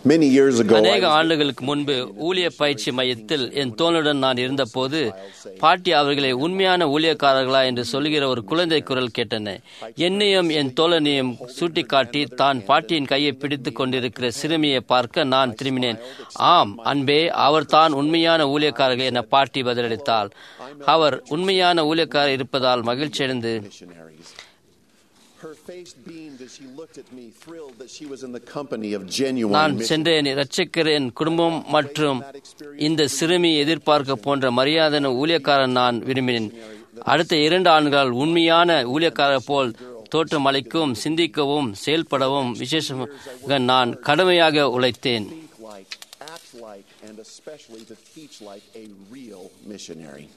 Many years ago, I அநேக was ஆண்டுகளுக்கு முன்பு ஊழிய பயிற்சி மையத்தில் என் தோளுடன் நான் இருந்தபோது பாட்டி அவர்களை உண்மையான ஊழியக்காரர்களா என்று சொல்லுகிற ஒரு குழந்தை குரல் கேட்டன என்னையும் என் தோழனையும் சுட்டிக்காட்டி தான் பாட்டியின் கையை பிடித்துக் கொண்டிருக்கிற சிறுமியை பார்க்க நான் திரும்பினேன் ஆம் அன்பே அவர் தான் உண்மையான ஊழியக்காரர்கள் என பாட்டி பதிலளித்தாள் அவர் உண்மையான ஊழியக்காரர் இருப்பதால் மகிழ்ச்சியடைந்து missionaries. Her face beamed as she looked at me, thrilled that she was in the company of genuine நான் missionaries. சென்றேன் இரட்சகர் என் குடும்பம் மற்றும் இந்த சிறுமி எதிர்பார்க்க போன்ற மரியாதையான ஊழியக்காரன் நான் விரும்பினேன் அடுத்த இரண்டு ஆண்டுகள் உண்மையான ஊழியக்காரர் போல் தோற்றமளிக்கவும் சிந்திக்கவும் செயல்படவும் விசேஷமாக நான் கடுமையாக உழைத்தேன் Think like, act like, and especially to teach like a real missionary.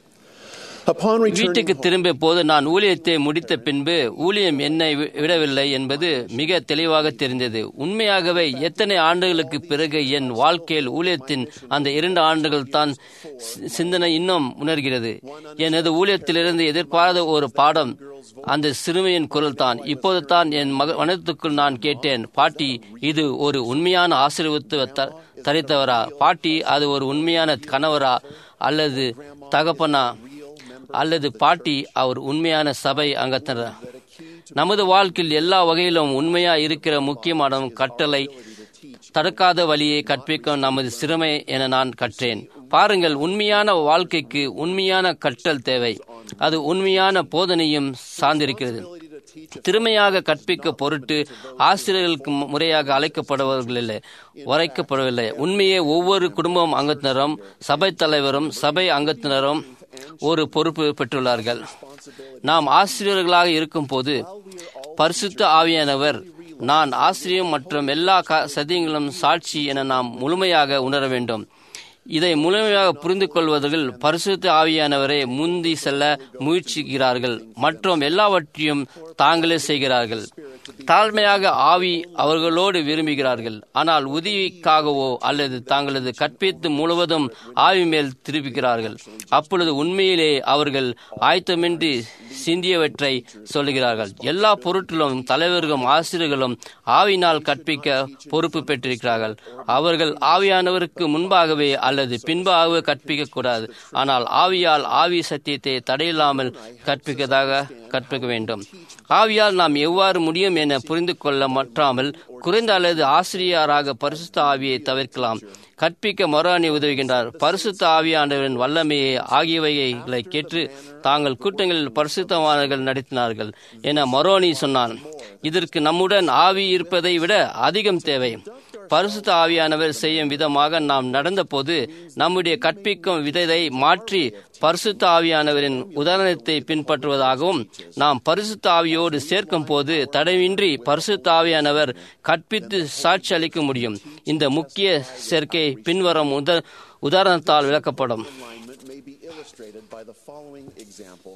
Upon வீட்டுக்கு returning home, திரும்பிய போது நான் ஊழியத்தை முடித்த பின்பு ஊழியம் என்னை வி- விடவில்லை என்பது மிக தெளிவாக தெரிந்தது உண்மையாகவே எத்தனை ஆண்டுகளுக்கு பிறகு என் வாழ்க்கையில் ஊழியத்தின் அந்த இரண்டு ஆண்டுகள் தான் சி- சிந்தனை இன்னும் உணர்கிறது எனது ஊழியத்திலிருந்து எதிர்பாராத ஒரு பாடம் அந்த சிறுமியின் குரல் தான் இப்போது தான் என் மக மனத்துக்குள் நான் கேட்டேன் பாட்டி இது ஒரு உண்மையான ஆசீர்வத்து த- தரித்தவரா பாட்டி அது ஒரு உண்மையான கணவரா அல்லது தகப்பனா அல்லது பாட்டி அவர் உண்மையான சபை அங்கத்தினர் நமது வாழ்க்கையில் எல்லா வகையிலும் உண்மையா இருக்கிற முக்கியமான கட்டளை தடுக்காத வழியை கற்பிக்கும் நமது சிறுமை என நான் கற்றேன் பாருங்கள் உண்மையான வாழ்க்கைக்கு உண்மையான கற்றல் தேவை அது உண்மையான போதனையும் சார்ந்திருக்கிறது திறமையாக கற்பிக்க பொருட்டு ஆசிரியர்களுக்கு மு- முறையாக அழைக்கப்படுபவர்கள் இல்லை உரைக்கப்படவில்லை உண்மையே ஒவ்வொரு குடும்பம் அங்கத்தினரும் சபை தலைவரும் சபை அங்கத்தினரும் ஒரு பொறுப்பு பெற்றுள்ளார்கள் நாம் ஆசிரியர்களாக இருக்கும்போது பரிசுத்த ஆவியானவர் நான் ஆசிரியம் மற்றும் எல்லா க- சத்தியங்களும் சாட்சி என நாம் முழுமையாக உணர வேண்டும் இதை முழுமையாக புரிந்து கொள்வதில் பரிசுத்த ஆவியானவரை முந்தி செல்ல முயற்சிக்கிறார்கள் மற்றும் எல்லாவற்றையும் தாங்களே செய்கிறார்கள் தாழ்மையாக ஆவி அவர்களோடு விரும்புகிறார்கள் ஆனால் உதவிக்காகவோ அல்லது தாங்களது கற்பித்து முழுவதும் ஆவி மேல் திருப்புகிறார்கள் அப்பொழுது உண்மையிலே அவர்கள் ஆயத்தமின்றி சிந்தியவற்றை சொல்லுகிறார்கள் எல்லா பொருட்களும் தலைவர்களும் ஆசிரியர்களும் ஆவினால் கற்பிக்க பொறுப்பு பெற்றிருக்கிறார்கள் அவர்கள் ஆவியானவருக்கு முன்பாகவே அல்லது பின்பாகவே கற்பிக்க கூடாது ஆனால் ஆவியால் ஆவி சத்தியத்தை தடையில்லாமல் கற்பிக்கதாக கற்பிக்க வேண்டும் ஆவியால் நாம் எவ்வாறு முடியும் என புரிந்து கொள்ள மற்றாமல் குறைந்த அல்லது ஆசிரியராக பரிசுத்த ஆவியை தவிர்க்கலாம் கற்பிக்க மொரானி உதவுகின்றார் பரிசுத்த ஆவியானவரின் வல்லமையை ஆகியவைகளை கேட்டு தாங்கள் கூட்டங்களில் பரிசுத்தவான்கள் நடத்தினார்கள் என மொரோனி சொன்னான் இதற்கு நம்முடன் ஆவி இருப்பதை விட அதிகம் தேவை பரிசுத்த ஆவியானவர் செய்யும் விதமாக நாம் நடந்தபோது நம்முடைய கற்பிக்கும் விதத்தை மாற்றி பரிசுத்த ஆவியானவரின் உதாரணத்தை பின்பற்றுவதாகவும் நாம் பரிசுத்த ஆவியோடு சேர்க்கும் போது தடையின்றி பரிசுத்த ஆவியானவர் கற்பித்து சாட்சி அளிக்க முடியும் இந்த முக்கிய சேர்க்கை பின்வரும் உத உதாரணத்தால் விளக்கப்படும் alignment may be illustrated by the following example.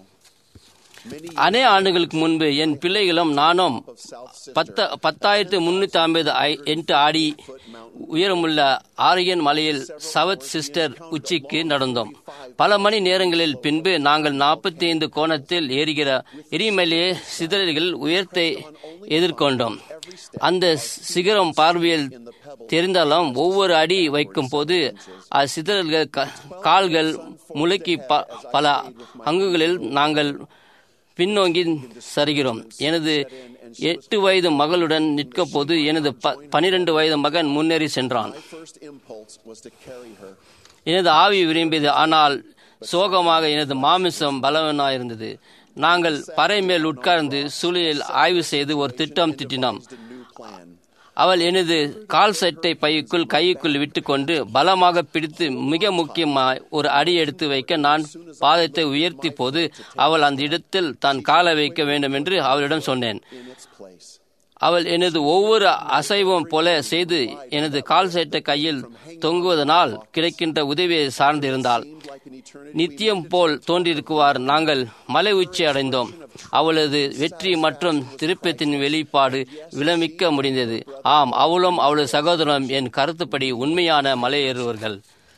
Many அநேக ஆண்டுகளுக்கு முன்பு என் பிள்ளைகளும் நானும் of South Sister பத்த பத்தாயிரத்து முன்னூத்தி ஐம்பது எட்டு அடி உயரமுள்ள ஆரியன் மலையில் சவத் சிஸ்டர் உச்சிக்கு நடந்தோம் பல மணி நேரங்களில் பின்பு நாங்கள் நாற்பத்தி ஐந்து கோணத்தில் ஏறுகிற எரிமலையே சிதறல்கள் உயர்த்தை எதிர்கொண்டோம் அந்த சிகரம் பார்வையில் தெரிந்தாலும் ஒவ்வொரு அடி வைக்கும் போது அச்சிதறல்கள் க- கால்கள் முளைக்கி ப- பல அங்குகளில் நாங்கள் பின்னோங்கி சரிகிறோம் எனது எட்டு வயது மகளுடன் நிற்க போது எனது ப- பனிரெண்டு வயது மகன் முன்னேறி சென்றான் my first impulse was to carry her. எனது ஆவி விரும்பியது ஆனால் சோகமாக எனது மாமிசம் பலவனாயிருந்தது நாங்கள் பறை மேல் உட்கார்ந்து சூழலில் ஆய்வு செய்து ஒரு திட்டம் திட்டினோம் A new plan. அவள் எனது கால் சட்டை பைக்குள் கைக்குள் விட்டுக்கொண்டு பலமாக பிடித்து மிக முக்கியமாய் ஒரு அடி எடுத்து வைக்க நான் பாதத்தை உயர்த்தி போது அவள் அந்த இடத்தில் தான் காலை வைக்க வேண்டும் என்று அவளிடம் சொன்னேன் in its place. அவள் எனது ஒவ்வொரு அசைவும் போல செய்து எனது கால் சட்டை கையில் தொங்குவதனால் கிடைக்கின்ற உதவியை சார்ந்திருந்தாள் Seemed like an eternity. நித்தியம் போல் தோன்றிருக்குவார் நாங்கள் மலை உச்சி அடைந்தோம் அவளது வெற்றி மற்றும் திருப்பத்தின் வெளிப்பாடு விளமிக்க முடிந்தது ஆம் அவளும் அவளது சகோதரனும் என் கருத்துப்படி உண்மையான மலையேறுவர்கள்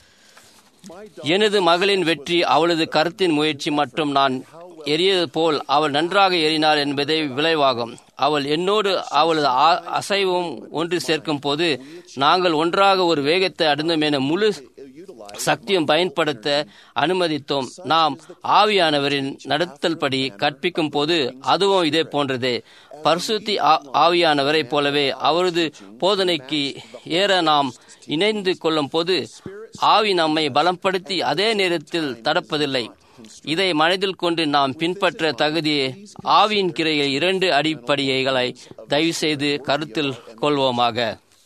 எனது மகளின் வெற்றி அவளது கருத்தின் முயற்சி மற்றும் நான் எரியது போல் அவள் நன்றாக எறினாள் என்பதே விளைவாகும் அவள் என்னோடு அவளது ஆ- அசைவும் ஒன்று சேர்க்கும் போது நாங்கள் ஒன்றாக ஒரு வேகத்தை அடைந்தோம் என முழு சக்தியும் பயன்படுத்த அனுமதித்தோம் நாம் ஆவியானவரின் நடத்தல் படி கற்பிக்கும் போது அதுவும் இதே போன்றதே பரிசுத்தி ஆ- ஆவியானவரை போலவே அவரது போதனைக்கு ஏற நாம் இணைந்து கொள்ளும் போது ஆவி நம்மை பலப்படுத்தி அதே நேரத்தில் தடுப்பதில்லை இதை மனதில் கொண்டு நாம் பின்பற்ற தகுதியே ஆவியின் கிரையில் இரண்டு அடிப்படைகளை தயவு செய்து கருத்தில் கொள்வோமாக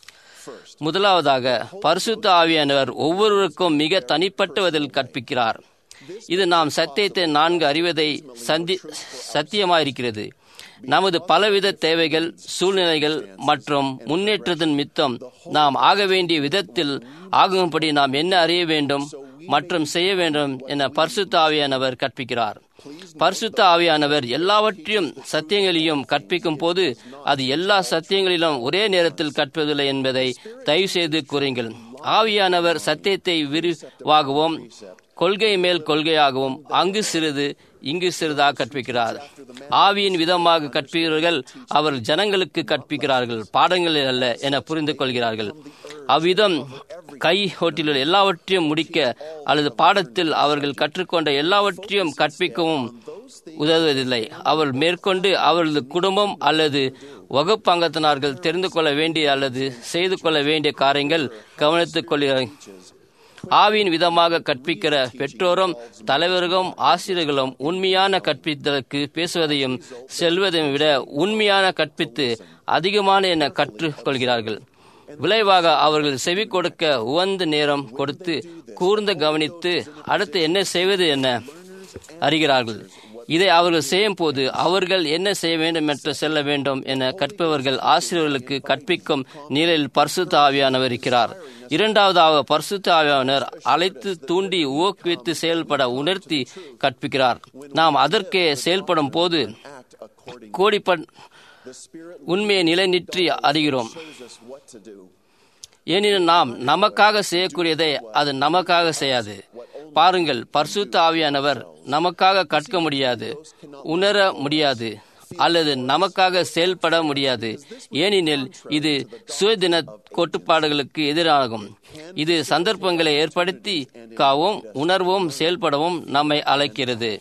முதலாவதாக பரிசுத்த ஆவியானவர் ஒவ்வொருவருக்கும் மிக தனிப்பட்டவதில் கற்பிக்கிறார் இது நாம் சத்தியத்தை நான்கு அறிவதை சந்தி சத்தியமாயிருக்கிறது நமது பலவித தேவைகள் சூழ்நிலைகள் மற்றும் முன்னேற்றத்தின் மித்தம் நாம் ஆக வேண்டிய விதத்தில் ஆகும்படி நாம் என்ன அறிய வேண்டும் மற்றும் செய்ய வேண்டும் என பரிசுத்த ஆவியானவர் கற்பிக்கிறார் பரிசுத்த ஆவியானவர் எல்லாவற்றையும் சத்தியங்களையும் கற்பிக்கும் போது அது எல்லா சத்தியங்களிலும் ஒரே நேரத்தில் கற்பதில்லை என்பதை தயவு செய்து கூறுங்கள் ஆவியானவர் சத்தியத்தை விரிவாகவும் கொள்கை மேல் கொள்கையாகவும் அங்கு சிறிது இங்கு சிறிதாக கற்பிக்கிறார் ஆவியின் விதமாக கற்பிக்கிறவர்கள் அவர் ஜனங்களுக்கு கற்பிக்கிறார்கள் பாடங்களில் அல்ல என புரிந்து கொள்கிறார்கள் அவ்விதம் கை ஹோட்டிலுள்ள எல்லாவற்றையும் முடிக்க அல்லது பாடத்தில் அவர்கள் கற்றுக்கொண்ட எல்லாவற்றையும் கற்பிக்கவும் உதவுவதில்லை அவர் மேற்கொண்டு அவரது குடும்பம் அல்லது வகுப்பங்கத்தினார்கள் தெரிந்து கொள்ள வேண்டிய அல்லது செய்து கொள்ள வேண்டிய காரியங்கள் கவனித்துக் கொள்கிறார்கள் ஆவியின் விதமாக கற்பிக்கிற பெற்றோரும் தலைவர்களும் ஆசிரியர்களும் உண்மையான கற்பித்தலுக்கு பேசுவதையும் செல்வதையும் விட உண்மையான கற்பித்து அதிகமான என கற்றுக்கொள்கிறார்கள் விளைவாக அவர்கள் செவி கொடுக்க உவந்த நேரம் கொடுத்து கூர்ந்து கவனித்து அடுத்து என்ன செய்வது என அறிகிறார்கள் இதை அவர்கள் செய்யும் போது அவர்கள் என்ன செய்ய வேண்டும் என்று செல்ல வேண்டும் என கற்பவர்கள் ஆசிரியர்களுக்கு கற்பிக்கும் நிலையில் பரிசுத்த ஆவியானவர் இருக்கிறார் இரண்டாவதாக பரிசுத்த ஆவியானவர் அழைத்து தூண்டி ஊக்குவித்து செயல்பட உணர்த்தி கற்பிக்கிறார் நாம் அதற்கே செயல்படும் போது act according கோடிப்பட் the Spirit உண்மையை நிலைநிற்றி அறிகிறோம் shows us what to do. ஏனெனில் நாம் நமக்காக செய்யக்கூடியதை அது நமக்காக செய்யாது பாருங்கள் பரிசுத்த ஆவியானவர் நமக்காக கற்க முடியாது உணர முடியாது அல்லது நமக்காக செயல்பட முடியாது ஏனெனில் இது சுயதின கோட்பாடுகளுக்கு எதிராகும் இது சந்தர்ப்பங்களை ஏற்படுத்தி காவும் உணர்வும் செயல்படவும் நம்மை அழைக்கிறது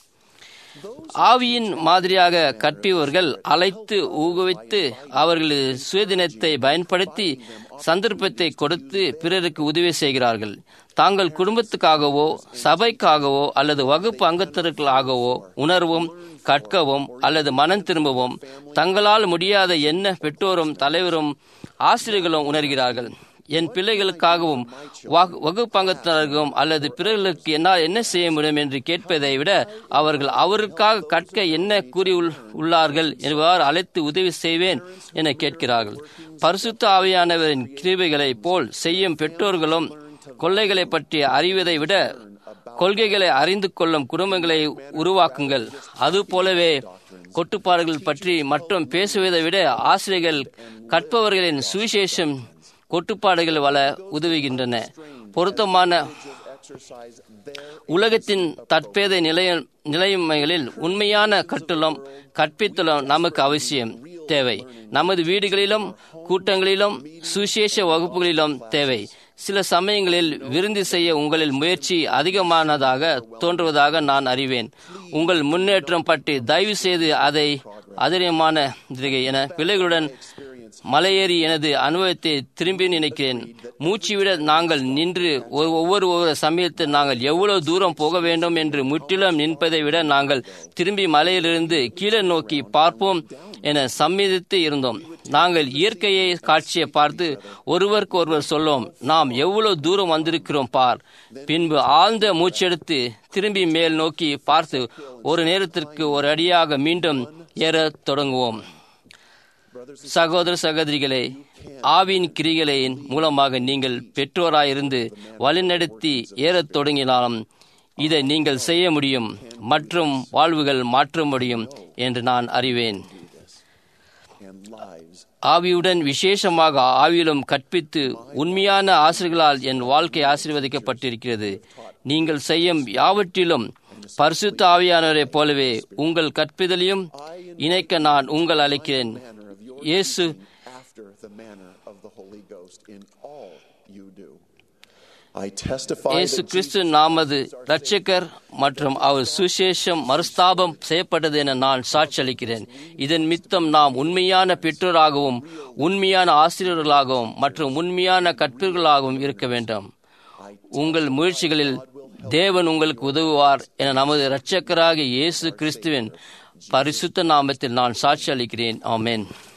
ஆவியின் மாதிரியாக கற்பியவர்கள் அழைத்து ஊக்குவித்து அவர்களது சுயதினத்தை பயன்படுத்தி சந்தர்ப்பத்தை கொடுத்து பிறருக்கு உதவி செய்கிறார்கள் தாங்கள் குடும்பத்துக்காகவோ சபைக்காகவோ அல்லது வகுப்பு அங்கத்திற்காகவோ உணர்வும் கற்கவும் அல்லது மனம் திரும்பவும் தங்களால் முடியாத என்ன பெற்றோரும் தலைவரும் ஆசிரியர்களும் உணர்கிறார்கள் என் பிள்ளைகளுக்காகவும் வகு- வகுப்பங்கத்தினருக்கும் அல்லது பிறர்களுக்கு என்னால் என்ன செய்ய முடியும் என்று கேட்பதை விட அவர்கள் அவருக்காக கற்க என்ன கூறி உள்- உள்ளார்கள் என்பவாறு அழைத்து உதவி செய்வேன் என கேட்கிறார்கள் பரிசுத்த ஆவியானவரின் கிருபைகளை போல் செய்யும் பெற்றோர்களும் கொள்ளைகளை பற்றி அறிவதை விட கொள்கைகளை அறிந்து கொள்ளும் குடும்பங்களை உருவாக்குங்கள் அதுபோலவே கொட்டுப்பாடுகள் பற்றி மற்றும் பேசுவதை விட ஆசிரியர்கள் கற்பவர்களின் சுவிசேஷம் கொட்டுப்பாடுகள் வள உதவுகின்றன பொருத்தமான Exercise their உலகத்தின் தற்பேத நிலைய நிலைமைகளில் உண்மையான கற்றலும் கற்பித்தலும் நமக்கு அவசியம் தேவை நமது வீடுகளிலும் கூட்டங்களிலும் சுவிசேஷ வகுப்புகளிலும் தேவை சில சமயங்களில் விருந்து செய்ய உங்களில் முயற்சி அதிகமானதாக தோன்றுவதாக நான் அறிவேன் உங்கள் முன்னேற்றம் பற்றி தயவு செய்து அதை அதிகமான என பிள்ளைகளுடன் மலையேறி எனது அனுபவத்தை திரும்பி நினைக்கிறேன் மூச்சுவிட நாங்கள் நின்று ஒ- ஒவ்வொரு ஒவ்வொரு சமயத்தில் நாங்கள் எவ்வளவு தூரம் போக வேண்டும் என்று முற்றிலும் நிற்பதை விட நாங்கள் திரும்பி மலையிலிருந்து கீழே நோக்கி பார்ப்போம் என சம்மதித்து இருந்தோம் நாங்கள் இயற்கையை காட்சியை பார்த்து ஒருவருக்கு ஒருவர் சொல்லோம் நாம் எவ்வளவு தூரம் வந்திருக்கிறோம் பார் பின்பு ஆழ்ந்த மூச்செடுத்து திரும்பி மேல் நோக்கி பார்த்து ஒரு நேரத்திற்கு ஒரு அடியாக மீண்டும் ஏறத் தொடங்குவோம் சகோதர சகோதரிகளே ஆவின் கிரிகளின் மூலமாக நீங்கள் பெற்றோராயிருந்து வழிநடத்தி ஏறத் தொடங்கினாலும் இதை நீங்கள் செய்ய முடியும் மற்றும் வாழ்வுகள் மாற்ற முடியும் என்று நான் அறிவேன் and lives ஆவியுடன் விசேஷமாக ஆவியிலும் கற்பித்து உண்மையான ஆசிரியர்களால் என் வாழ்க்கை ஆசீர்வதிக்கப்பட்டிருக்கிறது நீங்கள் செய்யும் யாவற்றிலும் பரிசுத்த ஆவியானவரை போலவே உங்கள் கற்பிதலையும் இணைக்க நான் உங்கள் அழைக்கிறேன் manner of your இயேசு after the manner of the Holy Ghost in all you do. I testify இயேசு that கிறிஸ்து நாமது இரட்சகர் மற்றும் அவர் சுசேஷம் மறுஸ்தாபம் செய்யப்பட்டது என நான் சாட்சியளிக்கிறேன் இதன் மித்தம் நாம் உண்மையான பெற்றோராகவும் உண்மையான ஆசிரியர்களாகவும் மற்றும் உண்மையான கற்பர்களாகவும் இருக்க வேண்டும் உங்கள் முயற்சிகளில் தேவன் உங்களுக்கு உதவுவார் என நமது இரட்சகராகிய இயேசு கிறிஸ்துவின் பரிசுத்த நாமத்தில் நான் சாட்சி அளிக்கிறேன் ஆமென்